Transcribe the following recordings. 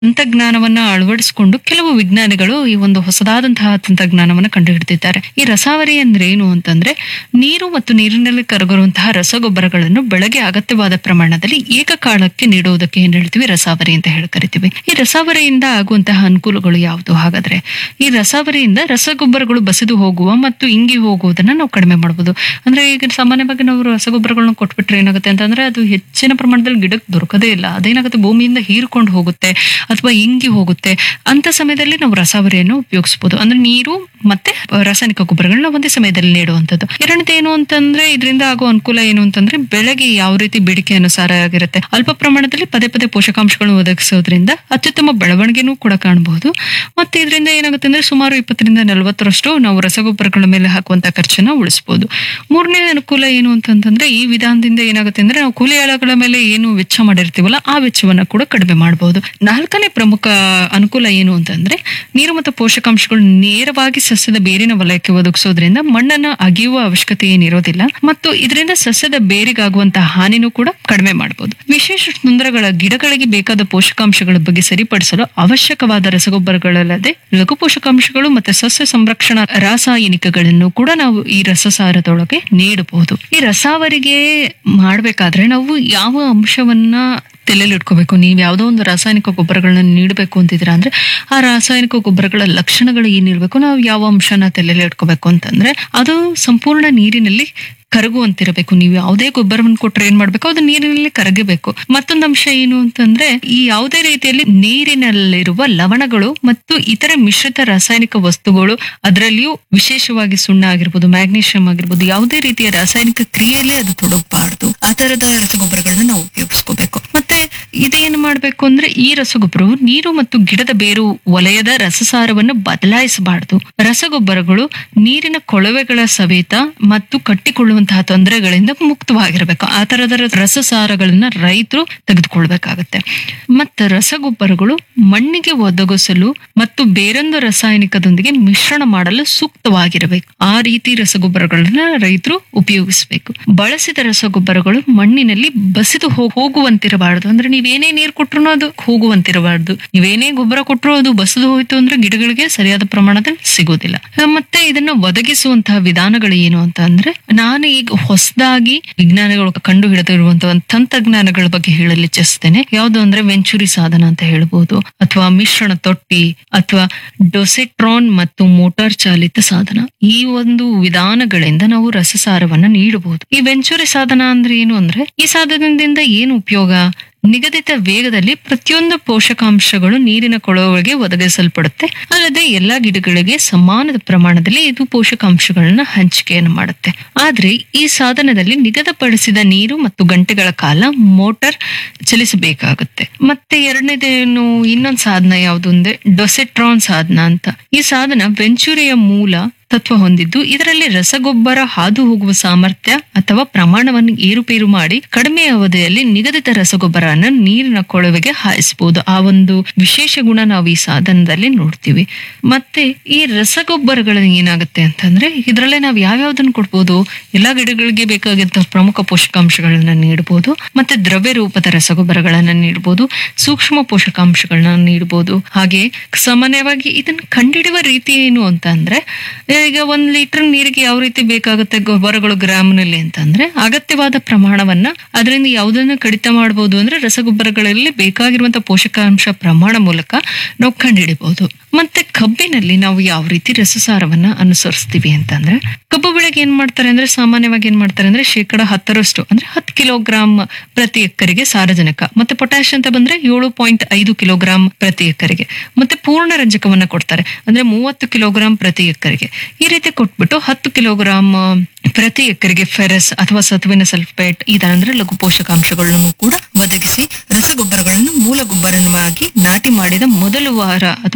ತಂತ್ರಜ್ಞಾನವನ್ನ ಅಳವಡಿಸಿಕೊಂಡು ಕೆಲವು ವಿಜ್ಞಾನಿಗಳು ಈ ಒಂದು ಹೊಸದಾದಂತಹ ತಂತ್ರಜ್ಞಾನವನ್ನ ಕಂಡುಹಿಡಿದಿದ್ದಾರೆ ಈ ರಸಾವರಿ ಅಂದ್ರೆ ಏನು ಅಂತಂದ್ರೆ ನೀರು ಮತ್ತು ನೀರಿನಲ್ಲಿ ಕರಗಿರುವಂತಹ ರಸಗೊಬ್ಬರಗಳನ್ನು ಬೆಳಗ್ಗೆ ಅಗತ್ಯವಾದ ಪ್ರಮಾಣದಲ್ಲಿ ಏಕಕಾಲಕ್ಕೆ ನೀಡುವುದಕ್ಕೆ ಏನ್ ಹೇಳ್ತೀವಿ ರಸಾವರಿ ಅಂತ ಹೇಳಿ ಕರಿತೀವಿ ಈ ರಸಾವರಿಯಿಂದ ಆಗುವಂತಹ ಅನುಕೂಲಗಳು ಯಾವುದು ಹಾಗಾದ್ರೆ ಈ ರಸಾವರಿಯಿಂದ ರಸಗೊಬ್ಬರಗಳು ಬಸಿದು ಹೋಗುವ ಮತ್ತು ಇಂಗಿ ಹೋಗುವುದನ್ನ ನಾವು ಕಡಿಮೆ ಮಾಡಬಹುದು ಅಂದ್ರೆ ಈಗ ಸಾಮಾನ್ಯವಾಗಿ ನಾವು ರಸಗೊಬ್ಬರಗಳನ್ನ ಕೊಟ್ಬಿಟ್ರೆ ಏನಾಗುತ್ತೆ ಅಂತಂದ್ರೆ ಅದು ಹೆಚ್ಚಿನ ಪ್ರಮಾಣದಲ್ಲಿ ಗಿಡಕ್ಕೆ ದೊರಕದೇ ಇಲ್ಲ ಅದೇನಾಗುತ್ತೆ ಭೂಮಿಯಿಂದ ಹೀರ್ಕೊಂಡು ಹೋಗುತ್ತೆ ಅಥವಾ ಇಂಗಿ ಹೋಗುತ್ತೆ ಅಂತ ಸಮಯದಲ್ಲಿ ನಾವು ರಸಾವರಿಯನ್ನು ಉಪಯೋಗಿಸಬಹುದು ಅಂದ್ರೆ ನೀರು ಮತ್ತೆ ರಾಸಾಯನಿಕ ಗೊಬ್ಬರಗಳನ್ನ ಒಂದೇ ಸಮಯದಲ್ಲಿ ನೀಡುವಂಥದ್ದು ಎರಡನೇದು ಏನು ಅಂತಂದ್ರೆ ಇದರಿಂದ ಆಗೋ ಅನುಕೂಲ ಏನು ಅಂತಂದ್ರೆ ಬೆಳೆಗೆ ಯಾವ ರೀತಿ ಬೇಡಿಕೆ ಅನುಸಾರ ಆಗಿರುತ್ತೆ ಅಲ್ಪ ಪ್ರಮಾಣದಲ್ಲಿ ಪದೇ ಪದೇ ಪೋಷಕಾಂಶಗಳನ್ನು ಒದಗಿಸೋದ್ರಿಂದ ಅತ್ಯುತ್ತಮ ಬೆಳವಣಿಗೆನೂ ಕೂಡ ಕಾಣಬಹುದು ಮತ್ತೆ ಇದರಿಂದ ಏನಾಗುತ್ತೆ ಅಂದ್ರೆ ಸುಮಾರು ಇಪ್ಪತ್ತರಿಂದ ನಲವತ್ತರಷ್ಟು ನಾವು ರಸಗೊಬ್ಬರಗಳ ಮೇಲೆ ಹಾಕುವಂತ ಖರ್ಚನ್ನ ಉಳಿಸಬಹುದು ಮೂರನೇ ಅನುಕೂಲ ಏನು ಅಂತಂತಂದ್ರೆ ಈ ವಿಧಾನದಿಂದ ಏನಾಗುತ್ತೆ ಅಂದ್ರೆ ನಾವು ಕೂಲಿ ಆಳುಗಳ ಮೇಲೆ ಏನು ವೆಚ್ಚ ಮಾಡಿರ್ತೀವಲ್ಲ ಆ ವೆಚ್ಚವನ್ನ ಕೂಡ ಕಡಿಮೆ ಮಾಡಬಹುದು ನಾಲ್ಕನೇ ಪ್ರಮುಖ ಅನುಕೂಲ ಏನು ಅಂತಂದ್ರೆ ನೀರು ಮತ್ತು ಪೋಷಕಾಂಶಗಳು ನೇರವಾಗಿ ಸಸ್ಯದ ಬೇರಿನ ವಲಯಕ್ಕೆ ಒದಗಿಸೋದ್ರಿಂದ ಮಣ್ಣನ್ನ ಅಗೆಯುವ ಅವಶ್ಯಕತೆ ಏನಿರೋದಿಲ್ಲ ಮತ್ತು ಇದರಿಂದ ಸಸ್ಯದ ಬೇರಿಗಾಗುವಂತಹ ಹಾನಿನೂ ಕೂಡ ಕಡಿಮೆ ಮಾಡಬಹುದು ವಿಶೇಷ ಸುಂದರಗಳ ಗಿಡಗಳಿಗೆ ಬೇಕಾದ ಪೋಷಕಾಂಶಗಳ ಬಗ್ಗೆ ಸರಿಪಡಿಸಲು ಅವಶ್ಯಕವಾದ ರಸಗೊಬ್ಬರಗಳಲ್ಲದೆ ಲಘು ಪೋಷಕಾಂಶಗಳು ಮತ್ತೆ ಸಸ್ಯ ಸಂರಕ್ಷಣಾ ರಾಸಾಯನಿಕಗಳನ್ನು ಕೂಡ ನಾವು ಈ ರಸಸಾರದೊಳಗೆ ನೀಡಬಹುದು ಈ ರಸಾವರಿಗೆ ಮಾಡ್ಬೇಕಾದ್ರೆ ನಾವು ಯಾವ ಅಂಶವನ್ನ ತಲೆಯಲ್ಲಿ ಇಟ್ಕೋಬೇಕು ನೀವು ಯಾವುದೋ ಒಂದು ರಾಸಾಯನಿಕ ಗೊಬ್ಬರಗಳನ್ನ ನೀಡಬೇಕು ಅಂತಿದ್ದೀರಾ ಅಂದ್ರೆ ಆ ರಾಸಾಯನಿಕ ಗೊಬ್ಬರಗಳ ಲಕ್ಷಣಗಳು ಏನಿರ್ಬೇಕು ನಾವು ಯಾವ ಅಂಶನ ತಲೆಯಲ್ಲಿ ಇಟ್ಕೋಬೇಕು ಅಂತಂದ್ರೆ ಅದು ಸಂಪೂರ್ಣ ನೀರಿನಲ್ಲಿ ಕರಗುವಂತಿರಬೇಕು ನೀವು ಯಾವುದೇ ಗೊಬ್ಬರವನ್ನು ಕೊಟ್ರೆ ಏನ್ ಮಾಡ್ಬೇಕು ಅದು ನೀರಿನಲ್ಲಿ ಕರಗಬೇಕು ಮತ್ತೊಂದು ಅಂಶ ಏನು ಅಂತಂದ್ರೆ ಈ ಯಾವುದೇ ರೀತಿಯಲ್ಲಿ ನೀರಿನಲ್ಲಿರುವ ಲವಣಗಳು ಮತ್ತು ಇತರ ಮಿಶ್ರಿತ ರಾಸಾಯನಿಕ ವಸ್ತುಗಳು ಅದರಲ್ಲಿಯೂ ವಿಶೇಷವಾಗಿ ಸುಣ್ಣ ಆಗಿರ್ಬೋದು ಮ್ಯಾಗ್ನೀಷಿಯಂ ಆಗಿರ್ಬೋದು ಯಾವುದೇ ರೀತಿಯ ರಾಸಾಯನಿಕ ಕ್ರಿಯೆಯಲ್ಲೇ ಅದು ತೊಡಗಬಾರದು ಆ ತರದ ರಸಗೊಬ್ಬರಗಳನ್ನ ನಾವು ಉಪಯೋಗಿಸ್ಕೋಬೇಕು ಮತ್ತೆ ಇದೇನು ಮಾಡ್ಬೇಕು ಅಂದ್ರೆ ಈ ರಸಗೊಬ್ಬರವು ನೀರು ಮತ್ತು ಗಿಡದ ಬೇರು ವಲಯದ ರಸಸಾರವನ್ನು ಬದಲಾಯಿಸಬಾರದು ರಸಗೊಬ್ಬರಗಳು ನೀರಿನ ಕೊಳವೆಗಳ ಸವೇತ ಮತ್ತು ಕಟ್ಟಿಕೊಳ್ಳುವಂತಹ ತೊಂದರೆಗಳಿಂದ ಮುಕ್ತವಾಗಿರಬೇಕು ಆ ತರದ ರಸಸಾರಗಳನ್ನ ರೈತರು ತೆಗೆದುಕೊಳ್ಬೇಕಾಗತ್ತೆ ಮತ್ತೆ ರಸಗೊಬ್ಬರಗಳು ಮಣ್ಣಿಗೆ ಒದಗಿಸಲು ಮತ್ತು ಬೇರೊಂದು ರಾಸಾಯನಿಕದೊಂದಿಗೆ ಮಿಶ್ರಣ ಮಾಡಲು ಸೂಕ್ತವಾಗಿರಬೇಕು ಆ ರೀತಿ ರಸಗೊಬ್ಬರಗಳನ್ನ ರೈತರು ಉಪಯೋಗಿಸಬೇಕು ಬಳಸಿದ ರಸಗೊಬ್ಬರಗಳು ಮಣ್ಣಿನಲ್ಲಿ ಬಸಿದು ಹೋ- ಹೋಗುವಂತಿರಬಾರದು ಅಂದ್ರೆ ನೀವೇನೇ ನೀರು ಕೊಟ್ರು ಅದು ಹೋಗುವಂತಿರಬಾರದು ನೀವೇನೇ ಗೊಬ್ಬರ ಕೊಟ್ಟರು ಅದು ಬಸಿದು ಹೋಯ್ತು ಅಂದ್ರೆ ಗಿಡಗಳಿಗೆ ಸರಿಯಾದ ಪ್ರಮಾಣದಲ್ಲಿ ಸಿಗೋದಿಲ್ಲ ಆ, ಮತ್ತೆ ಇದನ್ನ ಒದಗಿಸುವಂತಹ ವಿಧಾನಗಳು ಏನು ಅಂತ ಅಂದ್ರೆ ನಾನು ಈಗ ಹೊಸದಾಗಿ ವಿಜ್ಞಾನಿಗಳು ಕಂಡು ಹಿಡಿದಿರುವಂತಹ ಒಂದು ತಂತ್ರಜ್ಞಾನಗಳ ಬಗ್ಗೆ ಹೇಳಲು ಇಚ್ಛಿಸ್ತೇನೆ ಯಾವುದು ಅಂದ್ರೆ ವೆಂಚುರಿ ಸಾಧನ ಅಂತ ಹೇಳ್ಬೋದು ಅಥವಾ ಮಿಶ್ರಣ ತೊಟ್ಟಿ ಅಥವಾ ಡೊಸೆಟ್ರಾನ್ ಮತ್ತು ಮೋಟಾರ್ ಚಾಲಿತ ಸಾಧನ ಈ ಒಂದು ವಿಧಾನಗಳಿಂದ ನಾವು ರಸಸಾರವನ್ನ ನೀಡಬಹುದು ಈ ವೆಂಚುರಿ ಸಾಧನ ಅಂದ್ರೆ ಏನು ಅಂದ್ರೆ ಈ ಸಾಧನದಿಂದ ಏನು ಉಪಯೋಗ ನಿಗದಿತ ವೇಗದಲ್ಲಿ ಪ್ರತಿಯೊಂದು ಪೋಷಕಾಂಶಗಳು ನೀರಿನ ಕೊಳವೆಗೆ ಒದಗಿಸಲ್ಪಡುತ್ತೆ ಅಲ್ಲದೆ ಎಲ್ಲಾ ಗಿಡಗಳಿಗೆ ಸಮಾನದ ಪ್ರಮಾಣದಲ್ಲಿ ಇದು ಪೋಷಕಾಂಶಗಳನ್ನ ಹಂಚಿಕೆಯನ್ನು ಮಾಡುತ್ತೆ ಆದ್ರೆ ಈ ಸಾಧನದಲ್ಲಿ ನಿಗದಿಪಡಿಸಿದ ನೀರು ಮತ್ತು ಗಂಟೆಗಳ ಕಾಲ ಮೋಟಾರ್ ಚಲಿಸಬೇಕಾಗುತ್ತೆ ಮತ್ತೆ ಎರಡನೇದೇನು ಇನ್ನೊಂದು ಸಾಧನ ಯಾವುದು ಅಂದ್ರೆ ಡೊಸೆಟ್ರಾನ್ ಸಾಧನ ಅಂತ ಈ ಸಾಧನ ವೆಂಚುರಿಯ ಮೂಲ ತತ್ವ ಹೊಂದಿದ್ದು ಇದರಲ್ಲಿ ರಸಗೊಬ್ಬರ ಹಾದು ಹೋಗುವ ಸಾಮರ್ಥ್ಯ ಅಥವಾ ಪ್ರಮಾಣವನ್ನು ಏರುಪೇರು ಮಾಡಿ ಕಡಿಮೆ ಅವಧಿಯಲ್ಲಿ ನಿಗದಿತ ರಸಗೊಬ್ಬರನ ನೀರಿನ ಕೊಳವೆಗೆ ಹಾಯಿಸಬಹುದು ಆ ಒಂದು ವಿಶೇಷ ಗುಣ ನಾವು ಈ ಸಾಧನದಲ್ಲಿ ನೋಡ್ತೀವಿ ಮತ್ತೆ ಈ ರಸಗೊಬ್ಬರಗಳು ಏನಾಗುತ್ತೆ ಅಂತಂದ್ರೆ ಇದರಲ್ಲೇ ನಾವು ಯಾವ್ಯಾವ್ದನ್ನ ಕೊಡ್ಬೋದು ಎಲ್ಲಾ ಗಿಡಗಳಿಗೆ ಬೇಕಾಗಿದ್ದ ಪ್ರಮುಖ ಪೋಷಕಾಂಶಗಳನ್ನ ನೀಡಬಹುದು ಮತ್ತೆ ದ್ರವ್ಯ ರೂಪದ ರಸಗೊಬ್ಬರಗಳನ್ನ ನೀಡಬಹುದು ಸೂಕ್ಷ್ಮ ಪೋಷಕಾಂಶಗಳನ್ನ ನೀಡಬಹುದು ಹಾಗೆ ಸಾಮಾನ್ಯವಾಗಿ ಇದನ್ನ ಕಂಡಿಡುವ ರೀತಿ ಏನು ಅಂತ ಅಂದ್ರೆ ಈಗ ಒಂದ್ ಲೀಟರ್ ನೀರಿಗೆ ಯಾವ ರೀತಿ ಬೇಕಾಗುತ್ತೆ ಗೊಬ್ಬರಗಳು ಗ್ರಾಮ್ನಲ್ಲಿ ಅಂತಂದ್ರೆ ಅಗತ್ಯವಾದ ಪ್ರಮಾಣವನ್ನ ಅದರಿಂದ ಯಾವುದನ್ನ ಕಡಿತ ಮಾಡಬಹುದು ಅಂದ್ರೆ ರಸಗೊಬ್ಬರಗಳಲ್ಲಿ ಬೇಕಾಗಿರುವಂತಹ ಪೋಷಕಾಂಶ ಪ್ರಮಾಣ ಮೂಲಕ ನಾವು ಕಂಡುಹಿಡಿಬಹುದು ಮತ್ತೆ ಕಬ್ಬಿನಲ್ಲಿ ನಾವು ಯಾವ ರೀತಿ ರಸಸಾರವನ್ನ ಅನುಸರಿಸ್ತೀವಿ ಅಂತಂದ್ರೆ ಕಬ್ಬು ಬೆಳೆಗೆ ಏನ್ ಮಾಡ್ತಾರೆ ಅಂದ್ರೆ ಸಾಮಾನ್ಯವಾಗಿ ಏನ್ ಮಾಡ್ತಾರೆ ಅಂದ್ರೆ ಶೇಕಡ ಹತ್ತರಷ್ಟು ಅಂದ್ರೆ ಹತ್ತು ಕಿಲೋಗ್ರಾಂ ಪ್ರತಿ ಎಕರೆಗೆ ಸಾರಜನಕ ಮತ್ತೆ ಪೊಟ್ಯಾಶ್ ಅಂತ ಬಂದ್ರೆ ಏಳು ಪಾಯಿಂಟ್ ಐದು ಕಿಲೋಗ್ರಾಂ ಪ್ರತಿ ಎಕರೆಗೆ ಮತ್ತೆ ಪೂರ್ಣ ರಂಜಕವನ್ನ ಕೊಡ್ತಾರೆ ಅಂದ್ರೆ ಮೂವತ್ತು ಕಿಲೋಗ್ರಾಂ ಪ್ರತಿ ಎಕರೆಗೆ ಈ ರೀತಿ ಕೊಟ್ಬಿಟ್ಟು ಹತ್ತು ಕಿಲೋಗ್ರಾಂ ಪ್ರತಿ ಎಕರೆಗೆ ಫೆರಸ್ ಅಥವಾ ಸತುವಿನ ಸಲ್ಫೇಟ್ ಇದಂದ್ರೆ ಲಘು ಪೋಷಕಾಂಶಗಳನ್ನು ಕೂಡ ಒದಗಿಸಿ ರಸಗೊಬ್ಬರಗಳನ್ನು ಮೂಲ ಗೊಬ್ಬರವಾಗಿ ನಾಟಿ ಮಾಡಿದ ಮೊದಲು ವಾರ ಅಥವಾ ಮೊದಲು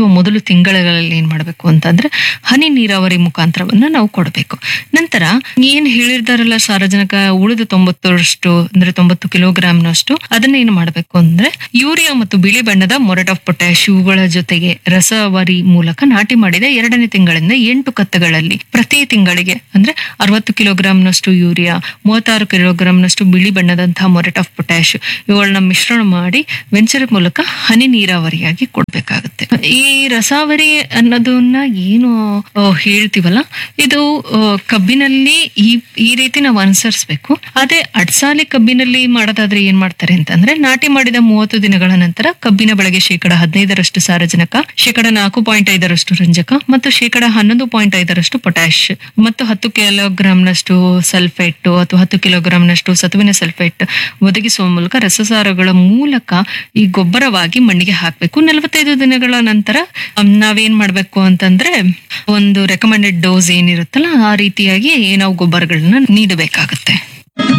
ತಿಂಗಳಲ್ಲಿ ಏನ್ ಮಾಡಬೇಕು ಅಂತಂದ್ರೆ ಹನಿ ನೀರಾವರಿ ಮುಖಾಂತರವನ್ನ ನಾವು ಕೊಡಬೇಕು ನಂತರ ಏನ್ ಹೇಳಿರ್ತಾರಲ್ಲ ಸಾರಜನಕ ಉಳಿದ ತೊಂಬತ್ತರಷ್ಟು ಅಂದ್ರೆ ತೊಂಬತ್ತು ಕಿಲೋಗ್ರಾಂನಷ್ಟು ಅದನ್ನ ಏನ್ ಮಾಡಬೇಕು ಅಂದ್ರೆ ಯೂರಿಯಾ ಮತ್ತು ಬಿಳಿ ಬಣ್ಣದ ಮೊರಟ್ ಆಫ್ ಪೊಟ್ಯಾಶ್ ಇವುಗಳ ಜೊತೆಗೆ ರಸವರಿ ಮೂಲಕ ನಾಟಿ ಮಾಡಿದ ಎರಡನೇ ತಿಂಗಳಿಂದ ಎಂಟು ಕತ್ತಗಳಲ್ಲಿ ಪ್ರತಿ ತಿಂಗಳಿಗೆ ಅಂದ್ರೆ ಅರವತ್ತು ಕಿಲೋಗ್ರಾಂನಷ್ಟು ಯೂರಿಯಾ ಮೂವತ್ತಾರು ಕಿಲೋಗ್ರಾಂನಷ್ಟು ಬಿಳಿ ಬಣ್ಣದಂತಹ ಮೊರಟ್ ಆಫ್ ಪೊಟ್ಯಾಶ್ ಇವುಗಳನ್ನ ಮಿಶ್ರಣ ಮಾಡಿ ವೆಂಚರ್ ಮೂಲಕ ಹನಿ ನೀರಾವರಿಯಾಗಿ ಕೊಡ್ಬೇಕಾಗುತ್ತೆ ಈ ರಸಾವರಿ ಅನ್ನೋದನ್ನ ಏನು ಆ, ಹೇಳ್ತೀವಲ್ಲ ಇದು ಆ, ಕಬ್ಬಿನಲ್ಲಿ ಈ ಈ ರೀತಿ ನಾವು ಅನುಸರಿಸಬೇಕು ಅದೇ ಅಡ್ಸಾಲಿ ಕಬ್ಬಿನಲ್ಲಿ ಮಾಡೋದಾದ್ರೆ ಏನ್ ಮಾಡ್ತಾರೆ ಅಂತಂದ್ರೆ ನಾಟಿ ಮಾಡಿದ ಮೂವತ್ತು ದಿನಗಳ ನಂತರ ಕಬ್ಬಿನ ಬೆಳೆಗೆ ಶೇಕಡ ಹದಿನೈದರಷ್ಟು ಸಾರಜನಕ ಶೇಕಡ ನಾಲ್ಕು ಪಾಯಿಂಟ್ ಐದರಷ್ಟು ರಂಜಕ ಮತ್ತು ಶೇಕಡ ಹನ್ನೊಂದು ಪಾಯಿಂಟ್ ಐದರಷ್ಟು ಪೊಟ್ಯಾಶ್ ಮತ್ತು ಹತ್ತು ಕಿಲೋಗ್ರಾಂನಷ್ಟು ಸಲ್ಫೇಟ್ ಅಥವಾ ಹತ್ತು ಕಿಲೋಗ್ರಾಂನಷ್ಟು ಸತುವಿನ ಸಲ್ಫೇಟ್ ಒದಗಿಸುವ ಮೂಲಕ ರಸಸಾರಗಳ ಮೂಲಕ ಈ ಗೊಬ್ಬರವಾಗಿ ಮಣ್ಣಿಗೆ ಹಾಕಬೇಕು ನಲವತ್ತೈದು ದಿನಗಳ ನಂತರ ಅಮ್, ನಾವೇನ್ ಮಾಡ್ಬೇಕು ಅಂತಂದ್ರೆ ಒಂದು ರೆಕಮೆಂಡೆಡ್ ಡೋಸ್ ಏನಿರುತ್ತಲ್ಲ ಆ ರೀತಿಯಾಗಿ ನಾವು ಗೊಬ್ಬರಗಳನ್ನ ನೀಡಬೇಕಾಗುತ್ತೆ